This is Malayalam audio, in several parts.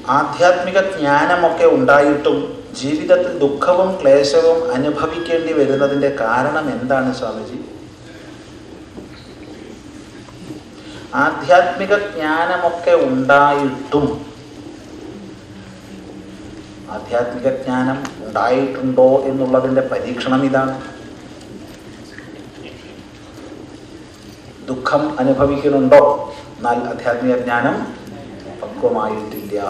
ആധ്യാത്മിക ജ്ഞാനമൊക്കെ ഉണ്ടായിട്ടും ജീവിതത്തിൽ ദുഃഖവും ക്ലേശവും അനുഭവിക്കേണ്ടി വരുന്നതിൻ്റെ കാരണം എന്താണ് സ്വാമിജി ആധ്യാത്മിക ജ്ഞാനമൊക്കെ ഉണ്ടായിട്ടും ആധ്യാത്മിക ജ്ഞാനം ഉണ്ടായിട്ടുണ്ടോ എന്നുള്ളതിൻ്റെ പരീക്ഷണം ഇതാണ് ദുഃഖം അനുഭവിക്കുന്നുണ്ടോ എന്നാൽ ആധ്യാത്മിക ജ്ഞാനം പക്വമായിട്ടില്ല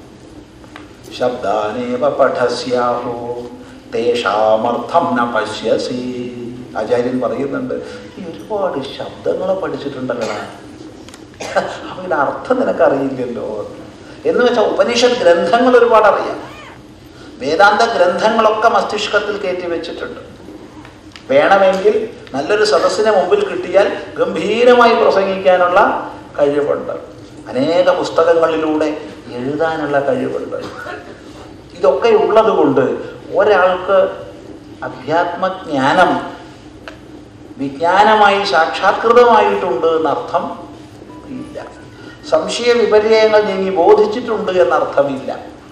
ശബ്ദാനേവ പഠസ്യാഹോ തേഷാമർത്ഥം ന പശ്യസി ആചാര്യൻ പറയുന്നുണ്ട് ഈ ഒരുപാട് ശബ്ദങ്ങളെ പഠിച്ചിട്ടുണ്ടല്ലോ അവയുടെ അർത്ഥം നിനക്കറിയില്ലല്ലോ എന്ന് വെച്ചാൽ ഉപനിഷത്ത് ഗ്രന്ഥങ്ങൾ ഒരുപാട് അറിയാം വേദാന്ത ഗ്രന്ഥങ്ങളൊക്കെ മസ്തിഷ്കത്തിൽ കയറ്റി വെച്ചിട്ടുണ്ട് വേണമെങ്കിൽ നല്ലൊരു സദസ്സിന് മുമ്പിൽ കിട്ടിയാൽ ഗംഭീരമായി പ്രസംഗിക്കാനുള്ള കഴിവുണ്ട് അനേക പുസ്തകങ്ങളിലൂടെ എഴുതാനുള്ള കഴിവുണ്ട് ഇതൊക്കെ ഉള്ളത് കൊണ്ട് ഒരാൾക്ക് അധ്യാത്മജ്ഞാനം വിജ്ഞാനമായി സാക്ഷാത്കൃതമായിട്ടുണ്ട് എന്നർത്ഥം ഇല്ല സംശയ വിപര്യങ്ങൾ നീങ്ങി ബോധിച്ചിട്ടുണ്ട് എന്നർത്ഥമില്ല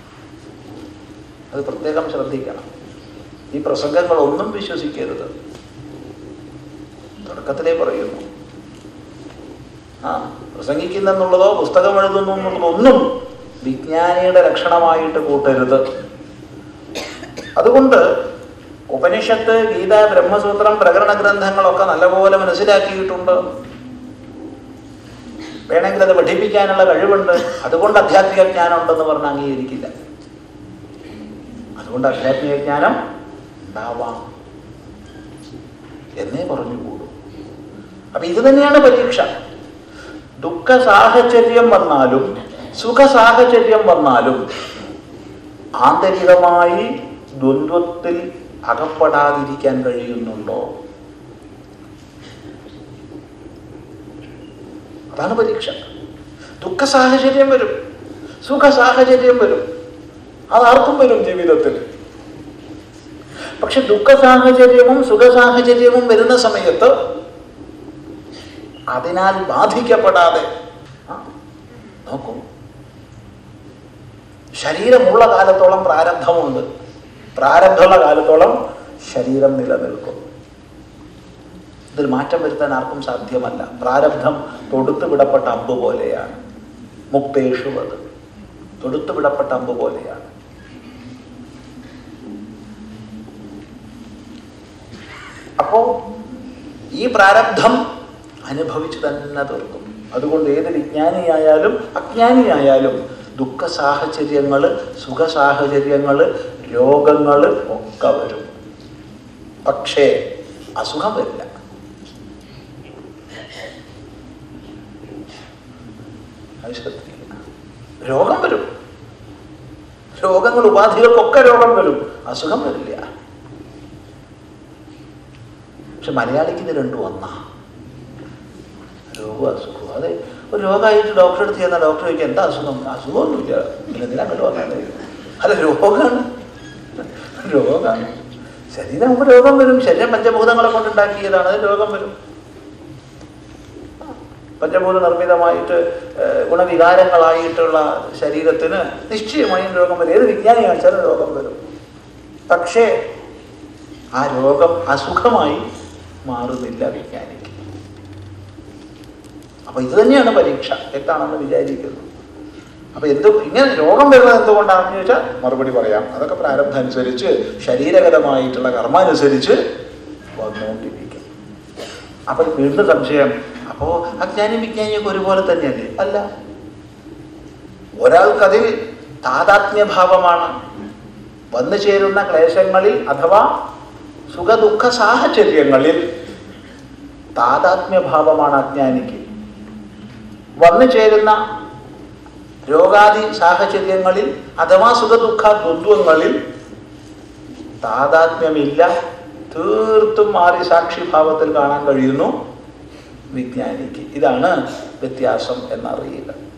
അത് പ്രത്യേകം ശ്രദ്ധിക്കണം ഈ പ്രസംഗങ്ങളൊന്നും വിശ്വസിക്കരുത് തുടക്കത്തിലേ പറയുന്നു ആ പ്രസംഗിക്കുന്നെന്നുള്ളതോ പുസ്തകം എഴുതുന്നു എന്നുള്ളതോ ഒന്നും വിജ്ഞാനിയുടെ ലക്ഷണമായിട്ട് കൂട്ടരുത് അതുകൊണ്ട് ഉപനിഷത്ത് ഗീത ബ്രഹ്മസൂത്രം പ്രകരണ ഗ്രന്ഥങ്ങളൊക്കെ നല്ലപോലെ മനസ്സിലാക്കിയിട്ടുണ്ട് വേണമെങ്കിൽ അത് പഠിപ്പിക്കാനുള്ള കഴിവുണ്ട് അതുകൊണ്ട് അധ്യാത്മിക ജ്ഞാനം ഉണ്ടെന്ന് പറഞ്ഞ് അംഗീകരിക്കില്ല അതുകൊണ്ട് അധ്യാത്മിക ജ്ഞാനം ഉണ്ടാവാം എന്നേ പറഞ്ഞുകൂടൂ അപ്പൊ ഇത് തന്നെയാണ് പരീക്ഷ ദുഃഖ സാഹചര്യം വന്നാലും സുഖ സാഹചര്യം വന്നാലും ആന്തരികമായി ദ്വന്ദ്വത്തിൽ അകപ്പെടാതിരിക്കാൻ കഴിയുന്നുണ്ടോ അതാണ് പരീക്ഷ ദുഃഖ സാഹചര്യം വരും സുഖ സാഹചര്യം വരും അതാർക്കും വരും ജീവിതത്തിൽ പക്ഷെ ദുഃഖ സാഹചര്യവും സുഖ സാഹചര്യവും വരുന്ന സമയത്ത് അതിനാൽ ബാധിക്കപ്പെടാതെ ആ, നോക്കൂ ശരീരമുള്ള കാലത്തോളം പ്രാരബ്ധമുണ്ട് പ്രാരബ്ധമുള്ള കാലത്തോളം ശരീരം നിലനിൽക്കും ഇതിൽ മാറ്റം വരുത്താൻ ആർക്കും സാധ്യമല്ല പ്രാരബ്ധം തൊടുത്തു വിടപ്പെട്ട അമ്പ് പോലെയാണ് മുക്തേഷു അത് തൊടുത്തു വിടപ്പെട്ട അമ്പ് പോലെയാണ് അപ്പോ ഈ പ്രാരബ്ധം അനുഭവിച്ചു തന്നെ തീർക്കും അതുകൊണ്ട് ഏത് വിജ്ഞാനിയായാലും അജ്ഞാനിയായാലും ദുഃഖ സാഹചര്യങ്ങൾ സുഖ സാഹചര്യങ്ങൾ രോഗങ്ങൾ ഒക്കെ വരും പക്ഷേ അസുഖം വരില്ല അത് ശ്രദ്ധിക്കുക രോഗം വരും രോഗങ്ങൾ ഉപാധികൾക്കൊക്കെ രോഗം വരും അസുഖം വരില്ല പക്ഷെ മലയാളിക്ക് ഇത് രണ്ടും ഒന്നാ രോഗവും അസുഖവും അതെ ഒരു രോഗമായിട്ട് ഡോക്ടറെ അടുത്ത് ചെന്നാൽ ഡോക്ടർ ചോദിക്കുക എന്താ അസുഖം അസുഖമൊന്നുമില്ല പിന്നെ എന്തിനാ അങ്ങോട്ട് വന്നത് അല്ല രോഗമാണ് രോഗമാണ് ശരീരം മുമ്പ് രോഗം വരും ശരീരം പഞ്ചഭൂതങ്ങളെ കൊണ്ടുണ്ടാക്കിയതാണ് അത് രോഗം വരും പഞ്ചഭൂത നിർമ്മിതമായിട്ട് ഏഹ്, ഗുണവികാരങ്ങളായിട്ടുള്ള ശരീരത്തിന് നിശ്ചയമായും രോഗം വരും ഏത് വിജ്ഞാനി കാണിച്ചാലും രോഗം വരും പക്ഷേ ആ രോഗം അസുഖമായി മാറുന്നില്ല വിജ്ഞാനിക്ക് അപ്പൊ ഇത് തന്നെയാണ് പരീക്ഷ തെറ്റാണെന്ന് വിചാരിക്കുന്നു അപ്പൊ എന്ത് ഇങ്ങനെ രോഗം വരുന്നത് എന്തുകൊണ്ടാണെന്ന് ചോദിച്ചാൽ മറുപടി പറയാം അതൊക്കെ പ്രാരബ്ധം അനുസരിച്ച് ശരീരഗതമായിട്ടുള്ള കർമ്മ വന്നുകൊണ്ടിരിക്കും അപ്പൊ വീണ്ടും സംശയം അപ്പോ അജ്ഞാനി വിജ്ഞാനിയൊക്കെ ഒരുപോലെ തന്നെയല്ലേ അല്ല ഒരാൾക്കതിൽ താതാത്മ്യഭാവമാണ് വന്നു ചേരുന്ന ക്ലേശങ്ങളിൽ അഥവാ സുഖദുഃഖ സാഹചര്യങ്ങളിൽ താതാത്മ്യഭാവമാണ് അജ്ഞാനിക്ക് വന്നു ചേരുന്ന രോഗാദി സാഹചര്യങ്ങളിൽ അഥവാ സുഖദുഃഖ ദ്വന്ദ്വങ്ങളിൽ താതാത്മ്യമില്ല തീർത്തും മാറി സാക്ഷിഭാവത്തിൽ കാണാൻ കഴിയുന്നു വിജ്ഞാനിക്ക് ഇതാണ് വ്യത്യാസം എന്നറിയുക